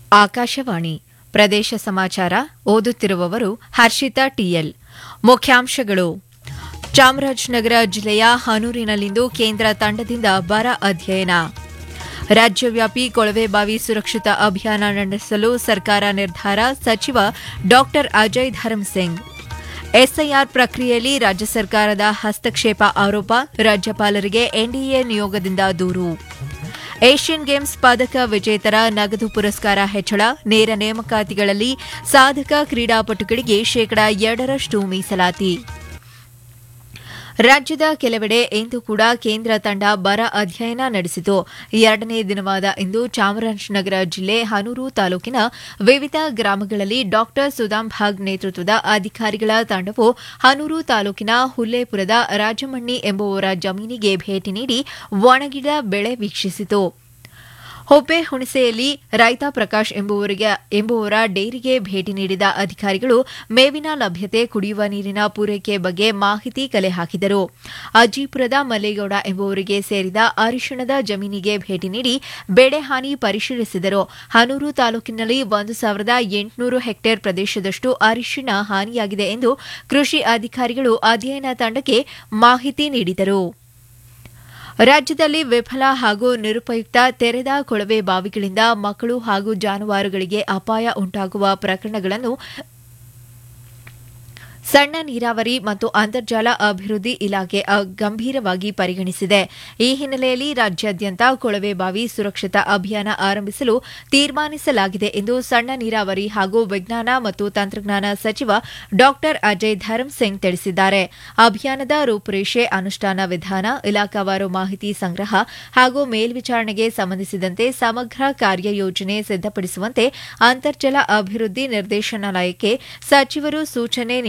ಆಕಾಶವಾಣಿ ಪ್ರದೇಶ ಸಮಾಚಾರ ಓದುತ್ತಿರುವವರು ಹರ್ಷಿತಾ ಟಿಎಲ್ ಮುಖ್ಯಾಂಶಗಳು ಚಾಮರಾಜನಗರ ಜಿಲ್ಲೆಯ ಹನೂರಿನಲ್ಲಿಂದು ಕೇಂದ್ರ ತಂಡದಿಂದ ಬರ ಅಧ್ಯಯನ ರಾಜ್ಯವ್ಯಾಪಿ ಕೊಳವೆಬಾವಿ ಸುರಕ್ಷಿತ ಅಭಿಯಾನ ನಡೆಸಲು ಸರ್ಕಾರ ನಿರ್ಧಾರ ಸಚಿವ ಡಾ ಅಜಯ್ ಧರ್ಮಸಿಂಗ್ ಎಸ್ಐಆರ್ ಪ್ರಕ್ರಿಯೆಯಲ್ಲಿ ರಾಜ್ಯ ಸರ್ಕಾರದ ಹಸ್ತಕ್ಷೇಪ ಆರೋಪ ರಾಜ್ಯಪಾಲರಿಗೆ ಎನ್ಡಿಎ ನಿಯೋಗದಿಂದ ದೂರು ಏಷ್ಯನ್ ಗೇಮ್ಸ್ ಪದಕ ವಿಜೇತರ ನಗದು ಪುರಸ್ಕಾರ ಹೆಚ್ಚಳ ನೇರ ನೇಮಕಾತಿಗಳಲ್ಲಿ ಸಾಧಕ ಕ್ರೀಡಾಪಟುಗಳಿಗೆ ಶೇಕಡಾ ಎರಡರಷ್ಟು ಮೀಸಲಾತಿ ರಾಜ್ಯದ ಕೆಲವೆಡೆ ಇಂದು ಕೂಡ ಕೇಂದ್ರ ತಂಡ ಬರ ಅಧ್ಯಯನ ನಡೆಸಿತು ಎರಡನೇ ದಿನವಾದ ಇಂದು ಚಾಮರಾಜನಗರ ಜಿಲ್ಲೆ ಹನೂರು ತಾಲೂಕಿನ ವಿವಿಧ ಗ್ರಾಮಗಳಲ್ಲಿ ಡಾ ಸುದಾಂ ಭಾಗ್ ನೇತೃತ್ವದ ಅಧಿಕಾರಿಗಳ ತಂಡವು ಹನೂರು ತಾಲೂಕಿನ ಹುಲ್ಲೇಪುರದ ರಾಜಮಣ್ಣಿ ಎಂಬುವರ ಜಮೀನಿಗೆ ಭೇಟಿ ನೀಡಿ ಒಣಗಿದ ಬೆಳೆ ವೀಕ್ಷಿಸಿತು ಹೊಬ್ಬೆ ಹುಣಸೆಯಲ್ಲಿ ರೈತ ಪ್ರಕಾಶ್ ಎಂಬುವರಿಗೆ ಎಂಬುವರ ಡೇರಿಗೆ ಭೇಟಿ ನೀಡಿದ ಅಧಿಕಾರಿಗಳು ಮೇವಿನ ಲಭ್ಯತೆ ಕುಡಿಯುವ ನೀರಿನ ಪೂರೈಕೆ ಬಗ್ಗೆ ಮಾಹಿತಿ ಕಲೆ ಹಾಕಿದರು ಅಜ್ಜಿಪುರದ ಮಲ್ಲೇಗೌಡ ಎಂಬುವರಿಗೆ ಸೇರಿದ ಅರಿಶಿಣದ ಜಮೀನಿಗೆ ಭೇಟಿ ನೀಡಿ ಬೆಳೆ ಹಾನಿ ಪರಿಶೀಲಿಸಿದರು ಹನೂರು ತಾಲೂಕಿನಲ್ಲಿ ಒಂದು ಸಾವಿರದ ಎಂಟುನೂರು ಹೆಕ್ಟೇರ್ ಪ್ರದೇಶದಷ್ಟು ಅರಿಶಿಣ ಹಾನಿಯಾಗಿದೆ ಎಂದು ಕೃಷಿ ಅಧಿಕಾರಿಗಳು ಅಧ್ಯಯನ ತಂಡಕ್ಕೆ ಮಾಹಿತಿ ನೀಡಿದರು ರಾಜ್ಯದಲ್ಲಿ ವಿಫಲ ಹಾಗೂ ನಿರುಪಯುಕ್ತ ತೆರೆದ ಕೊಳವೆ ಬಾವಿಗಳಿಂದ ಮಕ್ಕಳು ಹಾಗೂ ಜಾನುವಾರುಗಳಿಗೆ ಅಪಾಯ ಉಂಟಾಗುವ ಪ್ರಕರಣಗಳನ್ನು ಸಣ್ಣ ನೀರಾವರಿ ಮತ್ತು ಅಂತರ್ಜಲ ಅಭಿವೃದ್ಧಿ ಇಲಾಖೆ ಗಂಭೀರವಾಗಿ ಪರಿಗಣಿಸಿದೆ ಈ ಹಿನ್ನೆಲೆಯಲ್ಲಿ ರಾಜ್ಯಾದ್ಯಂತ ಕೊಳವೆಬಾವಿ ಸುರಕ್ಷತಾ ಅಭಿಯಾನ ಆರಂಭಿಸಲು ತೀರ್ಮಾನಿಸಲಾಗಿದೆ ಎಂದು ಸಣ್ಣ ನೀರಾವರಿ ಹಾಗೂ ವಿಜ್ಞಾನ ಮತ್ತು ತಂತ್ರಜ್ಞಾನ ಸಚಿವ ಡಾ ಅಜಯ್ ಧರ್ಮಸಿಂಗ್ ತಿಳಿಸಿದ್ದಾರೆ ಅಭಿಯಾನದ ರೂಪುರೇಷೆ ಅನುಷ್ಠಾನ ವಿಧಾನ ಇಲಾಖಾವಾರು ಮಾಹಿತಿ ಸಂಗ್ರಹ ಹಾಗೂ ಮೇಲ್ವಿಚಾರಣೆಗೆ ಸಂಬಂಧಿಸಿದಂತೆ ಸಮಗ್ರ ಕಾರ್ಯಯೋಜನೆ ಸಿದ್ದಪಡಿಸುವಂತೆ ಅಂತರ್ಜಲ ಅಭಿವೃದ್ಧಿ ನಿರ್ದೇಶನಾಲಯಕ್ಕೆ ಸಚಿವರು ಸೂಚನೆ